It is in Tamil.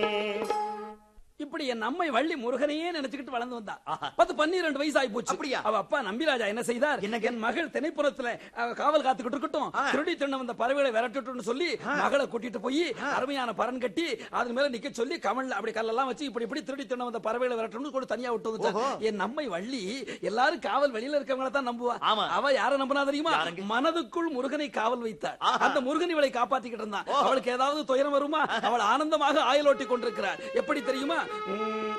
இப்படி என் அம்மை வள்ளி முருகனையே நினைச்சுக்கிட்டு வளர்ந்து வந்தா ஆஹா. பத்து பன்னிரண்டு வயசு ஆயி போச்சு அப்படியா? அவ அப்பா நம்பிராஜா என்ன செய்தார் என்னங்க? என் மகள் திணைப்புறத்துல அவ காவல் காத்துக்கிட்டு இருக்கட்டும் ஆ. திருடி தின்ன வந்த பறவைகளை விரட்டட்டும்னு சொல்லி மகளை கூட்டிட்டு போய் அருமையான பரன் கட்டி அதன் மேல நிக்க சொல்லி கமல்ல அப்படி கல்லெல்லாம் வச்சு இப்படி இப்படி திருடி தின்ன வந்த பறவைகளை விரட்டணும்னு கூட தனியா விட்டு ஓஹோ. வந்துட்டான் என் அம்மை வள்ளி எல்லாரும் காவல் வெளியில இருக்கவங்கள தான் நம்புவா ஆமா. அவ யார நம்பினா தெரியுமா யாருங்க? மனதுக்குள் முருகனை காவல் வைத்தாள் ஆஹா. அந்த முருகன் இவளை காப்பாத்திக்கிட்டு இருந்தான் ஓஹோ. அவளுக்கு ஏதாவது துயரம் வருமா அவள் ஆனந்தமாக ஆயலோட்டி கொண்டிருக்கிறார் எப்படி தெரியுமா உம்,